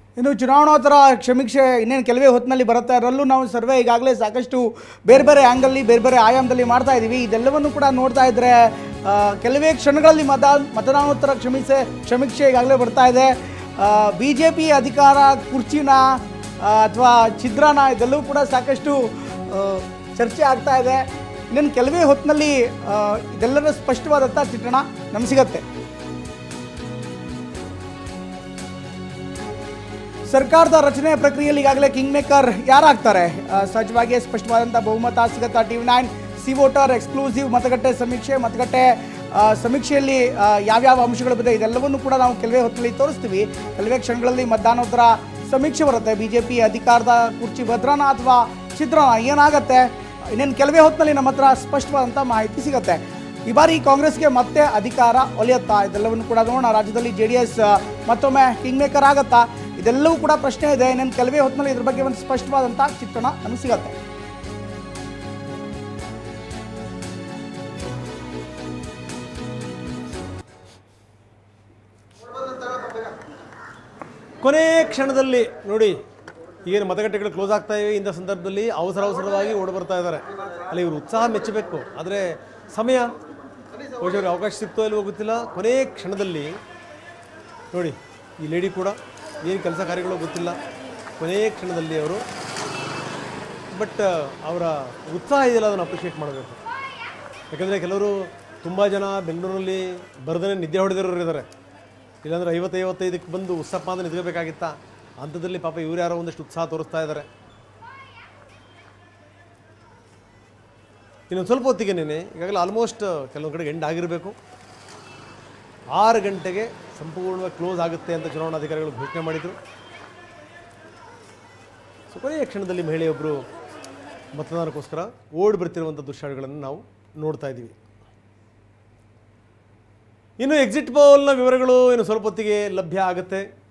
ಇನ್ನು ಚುನಾವಣೋತ್ತರ ಸಮೀಕ್ಷೆ ಇನ್ನೇನು ಕೆಲವೇ ಹೊತ್ತಿನಲ್ಲಿ ಬರುತ್ತೆ ಅದರಲ್ಲೂ ನಾವು ಸರ್ವೆ ಈಗಾಗಲೇ ಸಾಕಷ್ಟು ಬೇರೆ ಬೇರೆ ಆ್ಯಂಗಲ್ಲಿ ಬೇರೆ ಬೇರೆ ಆಯಾಮದಲ್ಲಿ ಮಾಡ್ತಾ ಇದ್ದೀವಿ ಇದೆಲ್ಲವನ್ನು ಕೂಡ ನೋಡ್ತಾ ಇದ್ದರೆ ಆ, ಕೆಲವೇ ಕ್ಷಣಗಳಲ್ಲಿ ಮತ ಮತದಾನೋತ್ತರ ಕ್ಷಮಿಸೆ ಸಮೀಕ್ಷೆ ಈಗಾಗಲೇ ಬರ್ತಾ ಇದೆ ಬಿ ಜೆ ಪಿ ಅಧಿಕಾರ ಕುರ್ಚಿನ ಅಥವಾ ಛಿದ್ರನ ಇದೆಲ್ಲವೂ ಕೂಡ ಸಾಕಷ್ಟು ಆ, ಚರ್ಚೆ ಆಗ್ತಾ ಇದೆ ಇನ್ನೇನು ಕೆಲವೇ ಹೊತ್ತಿನಲ್ಲಿ ಆ, ಇದೆಲ್ಲರ ಸ್ಪಷ್ಟವಾದಂಥ ಚಿತ್ರಣ ನಮ್ಗೆ ಸಿಗತ್ತೆ ಸರ್ಕಾರದ ರಚನೆ ಪ್ರಕ್ರಿಯೆಯಲ್ಲಿ ಈಗಾಗಲೇ ಕಿಂಗ್ ಮೇಕರ್ ಯಾರಾಗ್ತಾರೆ ಆ, ಸಹಜವಾಗಿ ಸ್ಪಷ್ಟವಾದಂಥ ಬಹುಮತ ಸಿಗುತ್ತಾ T nine C voter exclusive ಮತಗಟ್ಟೆ ಸಮೀಕ್ಷೆ ಮತಗಟ್ಟೆ ಆ, ಸಮೀಕ್ಷೆಯಲ್ಲಿ ಆ, ಯಾವ್ಯಾವ ಅಂಶಗಳು ಬಂದಿದೆ ಇದೆಲ್ಲವನ್ನು ಕೂಡ ನಾವು ಕೆಲವೇ ಹೊತ್ತಲ್ಲಿ ತೋರಿಸ್ತೀವಿ ಕೆಲವೇ ಕ್ಷಣಗಳಲ್ಲಿ ಮತದಾನೋತ್ತರ ಸಮೀಕ್ಷೆ ಬರುತ್ತೆ ಬಿ ಜೆ ಪಿ ಅಧಿಕಾರದ ಕುರ್ಚಿ ಭದ್ರನ ಅಥವಾ ಚಿತ್ರನ ಏನಾಗತ್ತೆ ಇನ್ನೇನು ಕೆಲವೇ ಹೊತ್ತಿನಲ್ಲಿ ನಮ್ಮ ಹತ್ರ ಸ್ಪಷ್ಟವಾದಂಥ ಮಾಹಿತಿ ಸಿಗುತ್ತೆ ಈ ಬಾರಿ ಕಾಂಗ್ರೆಸ್ಗೆ ಮತ್ತೆ ಅಧಿಕಾರ ಒಲಿಯತ್ತಾ ಇದೆಲ್ಲವನ್ನು ಕೂಡ ನೋಡೋಣ ರಾಜ್ಯದಲ್ಲಿ ಜೆ ಡಿ ಎಸ್ ಮತ್ತೊಮ್ಮೆ ಕಿಂಗ್ ಮೇಕರ್ ಆಗತ್ತಾ ಇದೆಲ್ಲವೂ ಕೂಡ ಪ್ರಶ್ನೆ ಇದೆ ಇನ್ನೇನು ಕೆಲವೇ ಹೊತ್ತಿನಲ್ಲಿ ಇದ್ರ ಬಗ್ಗೆ ಒಂದು ಸ್ಪಷ್ಟವಾದಂಥ ಚಿತ್ರಣ ನಮಗೆ ಸಿಗತ್ತೆ ಕೊನೆ ಕ್ಷಣದಲ್ಲಿ ನೋಡಿ ಏನು ಮತಗಟ್ಟೆಗಳು ಕ್ಲೋಸ್ ಆಗ್ತಾ ಇವೆ ಇಂಥ ಸಂದರ್ಭದಲ್ಲಿ ಅವಸರ ಅವಸರವಾಗಿ ಓಡಿ ಬರ್ತಾ ಇದ್ದಾರೆ ಅಲ್ಲಿ ಇವರು ಉತ್ಸಾಹ ಮೆಚ್ಚಬೇಕು ಆದರೆ ಸಮಯ ಬಹುಶಃ ಅವ್ರಿಗೆ ಅವಕಾಶ ಸಿಗ್ತೋ ಇಲ್ವೋ ಗೊತ್ತಿಲ್ಲ ಕೊನೆ ಕ್ಷಣದಲ್ಲಿ ನೋಡಿ ಈ ಲೇಡಿ ಕೂಡ ಏನು ಕೆಲಸ ಕಾರ್ಯಗಳು ಗೊತ್ತಿಲ್ಲ ಕೊನೆ ಕ್ಷಣದಲ್ಲಿ ಅವರು ಬಟ್ ಅವರ ಉತ್ಸಾಹ ಇದೆಯಲ್ಲ ಅದನ್ನು ಅಪ್ರಿಷಿಯೇಟ್ ಮಾಡಬೇಕು ಯಾಕಂದರೆ ಕೆಲವರು ತುಂಬ ಜನ ಬೆಂಗಳೂರಲ್ಲಿ ಬರದೇ ನಿದ್ದೆ ಹೊಡೆದಿರೋರು ಇದ್ದಾರೆ ಇಲ್ಲಾಂದ್ರೆ ಐವತ್ತು ಐವತ್ತೈದಕ್ಕೆ ಬಂದು ಉತ್ಸಪ್ಪ ಅಂತ ನಿಂತ್ಕೋಬೇಕಾಗಿತ್ತ ಅಂಥದ್ರಲ್ಲಿ ಪಾಪ ಇವ್ರು ಯಾರೋ ಒಂದಷ್ಟು ಉತ್ಸಾಹ ತೋರಿಸ್ತಾ ಇದ್ದಾರೆ ಇನ್ನೊಂದು ಸ್ವಲ್ಪ ಹೊತ್ತಿಗೆ ನೆನೆ ಈಗಾಗಲೇ ಆಲ್ಮೋಸ್ಟ್ ಕೆಲವೊಂದು ಕಡೆ ಎಂಡ್ ಆಗಿರಬೇಕು ಆರು ಗಂಟೆಗೆ ಸಂಪೂರ್ಣವಾಗಿ ಕ್ಲೋಸ್ ಆಗುತ್ತೆ ಅಂತ ಚುನಾವಣಾಧಿಕಾರಿಗಳು ಘೋಷಣೆ ಮಾಡಿದರು ಸೊ ಕೊನೆಯ ಕ್ಷಣದಲ್ಲಿ ಮಹಿಳೆಯೊಬ್ಬರು ಮತದಾನಕ್ಕೋಸ್ಕರ ಓಡಿ ಬರ್ತಿರುವಂಥ ದೃಶ್ಯಗಳನ್ನು ನಾವು ನೋಡ್ತಾ ಇದ್ದೀವಿ ಇನ್ನು ಎಕ್ಸಿಟ್ ಪೋಲ್ನ ವಿವರಗಳು ಇನ್ನು ಸ್ವಲ್ಪ ಹೊತ್ತಿಗೆ ಲಭ್ಯ ಆಗುತ್ತೆ